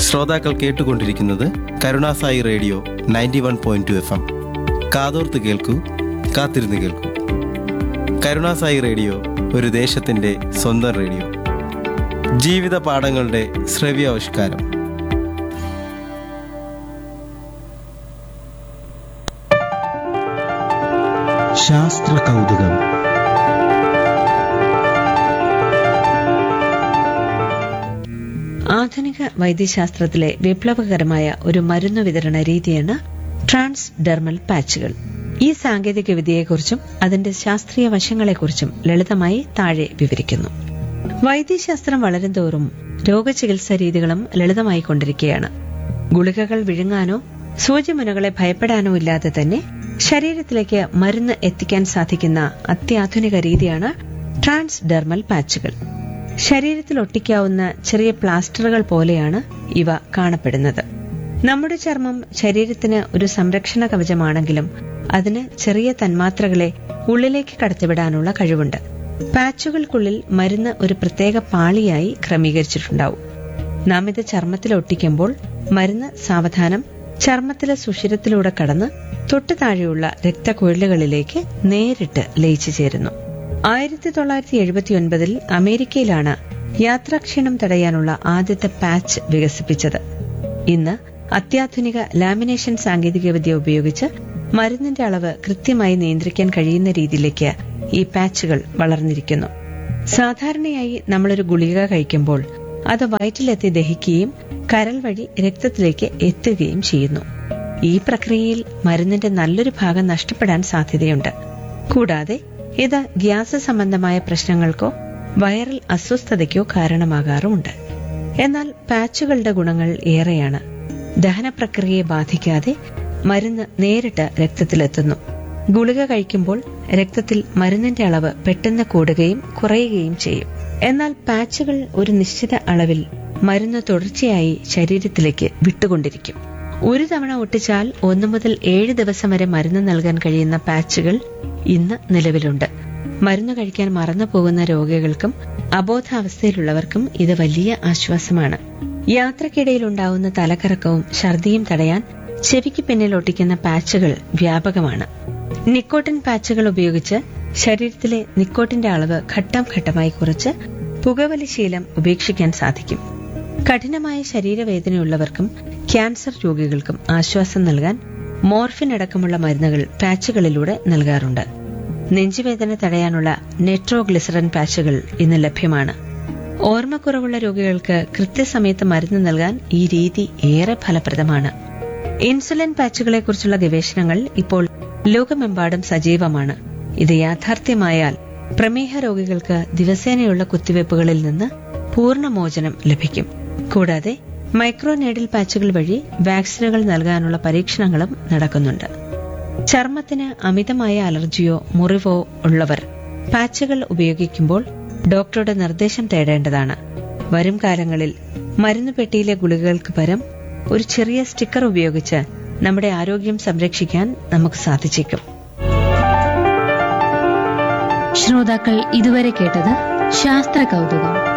ശ്രോതാക്കൾ കേട്ടുകൊണ്ടിരിക്കുന്നത് Karunasai radio ninety one point two F M കാതോർത്ത് കേൾക്കൂ കാത്തിരുന്ന് കേൾക്കൂ കരുണാസായി റേഡിയോ ഒരു ദേശത്തിൻ്റെ സ്വന്തം റേഡിയോ ജീവിത പാഠങ്ങളുടെ ശ്രവ്യാവിഷ്കാരം ശാസ്ത്ര കൗതുകം ആധുനിക വൈദ്യശാസ്ത്രത്തിലെ വിപ്ലവകരമായ ഒരു മരുന്ന് വിതരണ രീതിയാണ് ട്രാൻസ് ഡെർമൽ പാച്ചുകൾ ഈ സാങ്കേതിക വിദ്യയെക്കുറിച്ചും അതിന്റെ ശാസ്ത്രീയ വശങ്ങളെക്കുറിച്ചും ലളിതമായി താഴെ വിവരിക്കുന്നു വൈദ്യശാസ്ത്രം വളരും തോറും രോഗചികിത്സാ രീതികളും ലളിതമായി കൊണ്ടിരിക്കുകയാണ് ഗുളികകൾ വിഴുങ്ങാനോ സൂചിമുനകളെ ഭയപ്പെടാനോ ഇല്ലാതെ തന്നെ ശരീരത്തിലേക്ക് മരുന്ന് എത്തിക്കാൻ സാധിക്കുന്ന അത്യാധുനിക രീതിയാണ് ട്രാൻസ് ഡെർമൽ പാച്ചുകൾ ശരീരത്തിൽ ഒട്ടിക്കാവുന്ന ചെറിയ പ്ലാസ്റ്ററുകൾ പോലെയാണ് ഇവ കാണപ്പെടുന്നത് നമ്മുടെ ചർമ്മം ശരീരത്തിന് ഒരു സംരക്ഷണ കവചമാണെങ്കിലും അതിന് ചെറിയ തന്മാത്രകളെ ഉള്ളിലേക്ക് കടത്തിവിടാനുള്ള കഴിവുണ്ട് പാച്ചുകൾക്കുള്ളിൽ മരുന്ന് ഒരു പ്രത്യേക പാളിയായി ക്രമീകരിച്ചിട്ടുണ്ടാവും നാം ഇത് ചർമ്മത്തിൽ ഒട്ടിക്കുമ്പോൾ മരുന്ന് സാവധാനം ചർമ്മത്തിലെ സുഷിരത്തിലൂടെ കടന്ന് തൊട്ടു താഴെയുള്ള രക്തക്കുഴലുകളിലേക്ക് നേരിട്ട് ലയിച്ചു ചേരുന്നു ആയിരത്തി തൊള്ളായിരത്തി എഴുപത്തിയൊൻപതിൽ അമേരിക്കയിലാണ് യാത്രാക്ഷീണം തടയാനുള്ള ആദ്യത്തെ പാച്ച് വികസിപ്പിച്ചത് ഇന്ന് അത്യാധുനിക ലാമിനേഷൻ സാങ്കേതികവിദ്യ ഉപയോഗിച്ച് മരുന്നിന്റെ അളവ് കൃത്യമായി നിയന്ത്രിക്കാൻ കഴിയുന്ന രീതിയിലേക്ക് ഈ പാച്ചുകൾ വളർന്നിരിക്കുന്നു സാധാരണയായി നമ്മളൊരു ഗുളിക കഴിക്കുമ്പോൾ അത് വയറ്റിലെത്തി ദഹിക്കുകയും കരൾ വഴി രക്തത്തിലേക്ക് എത്തുകയും ചെയ്യുന്നു ഈ പ്രക്രിയയിൽ മരുന്നിന്റെ നല്ലൊരു ഭാഗം നഷ്ടപ്പെടാൻ സാധ്യതയുണ്ട് കൂടാതെ ഇത് ഗ്യാസ് സംബന്ധമായ പ്രശ്നങ്ങൾക്കോ വൈറൽ അസ്വസ്ഥതയ്ക്കോ കാരണമാകാറുമുണ്ട് എന്നാൽ പാച്ചുകളുടെ ഗുണങ്ങൾ ഏറെയാണ് ദഹന പ്രക്രിയയെ ബാധിക്കാതെ മരുന്ന് നേരിട്ട് രക്തത്തിലെത്തുന്നു ഗുളിക കഴിക്കുമ്പോൾ രക്തത്തിൽ മരുന്നിന്റെ അളവ് പെട്ടെന്ന് കൂടുകയും കുറയുകയും ചെയ്യും എന്നാൽ പാച്ചുകൾ ഒരു നിശ്ചിത അളവിൽ മരുന്ന് തുടർച്ചയായി ശരീരത്തിലേക്ക് വിട്ടുകൊണ്ടിരിക്കും ഒരു തവണ ഒട്ടിച്ചാൽ ഒന്നു മുതൽ ഏഴ് ദിവസം വരെ മരുന്ന് നൽകാൻ കഴിയുന്ന പാച്ചുകൾ ഇന്ന് നിലവിലുണ്ട് മരുന്ന് കഴിക്കാൻ മറന്നു പോകുന്ന രോഗികൾക്കും അബോധാവസ്ഥയിലുള്ളവർക്കും ഇത് വലിയ ആശ്വാസമാണ് യാത്രക്കിടയിൽ ഉണ്ടാവുന്ന തലകറക്കവും ഛർദിയും തടയാൻ ചെവിക്ക് പിന്നിൽ ഒട്ടിക്കുന്ന പാച്ചുകൾ വ്യാപകമാണ് നിക്കോട്ടിൻ പാച്ചുകൾ ഉപയോഗിച്ച് ശരീരത്തിലെ നിക്കോട്ടിന്റെ അളവ് ഘട്ടം ഘട്ടമായി കുറച്ച് പുകവലി ശീലം ഉപേക്ഷിക്കാൻ സാധിക്കും കഠിനമായ ശരീരവേദനയുള്ളവർക്കും ക്യാൻസർ രോഗികൾക്കും ആശ്വാസം നൽകാൻ മോർഫിൻ അടക്കമുള്ള മരുന്നുകൾ പാച്ചുകളിലൂടെ നൽകാറുണ്ട് നെഞ്ചുവേദന തടയാനുള്ള നെട്രോഗ്ലിസറിൻ പാച്ചുകൾ ഇന്ന് ലഭ്യമാണ് ഓർമ്മക്കുറവുള്ള രോഗികൾക്ക് കൃത്യസമയത്ത് മരുന്ന് നൽകാൻ ഈ രീതി ഏറെ ഫലപ്രദമാണ് ഇൻസുലിൻ പാച്ചുകളെക്കുറിച്ചുള്ള ഗവേഷണങ്ങൾ ഇപ്പോൾ ലോകമെമ്പാടും സജീവമാണ് ഇത് യാഥാർത്ഥ്യമായാൽ പ്രമേഹ രോഗികൾക്ക് ദിവസേനയുള്ള കുത്തിവയ്പ്പുകളിൽ നിന്ന് പൂർണ്ണമോചനം ലഭിക്കും കൂടാതെ മൈക്രോ നീഡിൽ പാച്ചുകൾ വഴി വാക്സിനുകൾ നൽകാനുള്ള പരീക്ഷണങ്ങളും നടക്കുന്നുണ്ട് ചർമ്മത്തിന് അമിതമായ അലർജിയോ മുറിവോ ഉള്ളവർ പാച്ചുകൾ ഉപയോഗിക്കുമ്പോൾ ഡോക്ടറുടെ നിർദ്ദേശം തേടേണ്ടതാണ് വരും കാലങ്ങളിൽ മരുന്ന് പെട്ടിയിലെ ഗുളികകൾക്ക് പകരം ഒരു ചെറിയ സ്റ്റിക്കർ ഉപയോഗിച്ച് നമ്മുടെ ആരോഗ്യം സംരക്ഷിക്കാൻ നമുക്ക് സാധിച്ചേക്കും ശ്രോതാക്കൾ ഇതുവരെ കേട്ടത് ശാസ്ത്ര കൗതുകം